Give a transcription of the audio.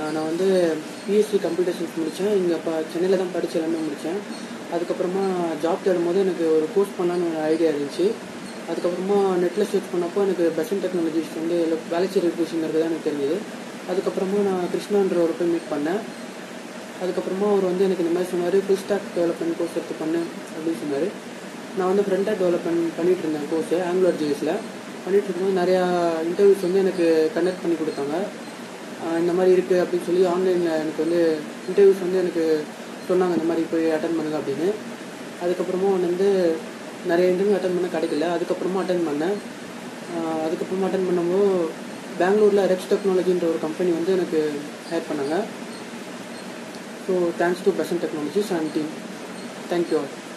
நான் வந்து BSc computer science முடித்தேன் இங்கே இப்போ சென்னையில் தான் படித்து எல்லாமே முடித்தேன் அதுக்கப்புறமா ஜாப் தேடும் போது எனக்கு ஒரு கோர்ஸ் பண்ணலான்னு ஒரு ஐடியா இருந்துச்சு அதுக்கப்புறமா நெட்டில் சர்ச் பண்ணப்போ எனக்கு பெசன் டெக்னாலஜிஸ் வந்து வேலைச்சேரி எஜுகேஷன் இருக்கிறதா எனக்கு தெரிஞ்சது அதுக்கப்புறமா நான் கிருஷ்ணான்ற ஒரு போய் மீட் பண்ணேன் அதுக்கப்புறமா அவர் வந்து எனக்கு இந்த மாதிரி சொன்னார் ஃபுல் ஸ்டாக் டெவலப்மெண்ட் கோர்ஸ் எடுத்து பண்ணு அப்படின்னு சொன்னார் நான் வந்து ஃப்ரண்ட் ஆட் டெவலப்மெண்ட் பண்ணிட்டு இருந்தேன் கோர்ஸு ஆங்குலர் ஜிஎஸில் பண்ணிட்டு இருக்கும்போது நிறையா இன்டர்வியூஸ் வந்து எனக்கு கனெக்ட் பண்ணி கொடுத்தாங்க ஆஹ் இந்த மாதிரி இருக்குது அப்படின்னு சொல்லி ஆன்லைனில் எனக்கு வந்து இன்டர்வியூஸ் வந்து எனக்கு சொன்னாங்க இந்த மாதிரி போய் அட்டன் பண்ணுங்க அப்படின்னு அதுக்கப்புறமா வந்து நிறைய இன்டர்வியூ அட்டன் பண்ண கிடைக்கல அதுக்கப்புறமா அட்டன் பண்ணேன் ஆஹ் அதுக்கப்புறமா அட்டன் பண்ணும்போது பெங்களூரில் ரெக்ஸ் டெக்னாலஜின்ற ஒரு கம்பெனி வந்து எனக்கு ஹேர் பண்ணாங்க so thanks to Pesan technologies and team thank you all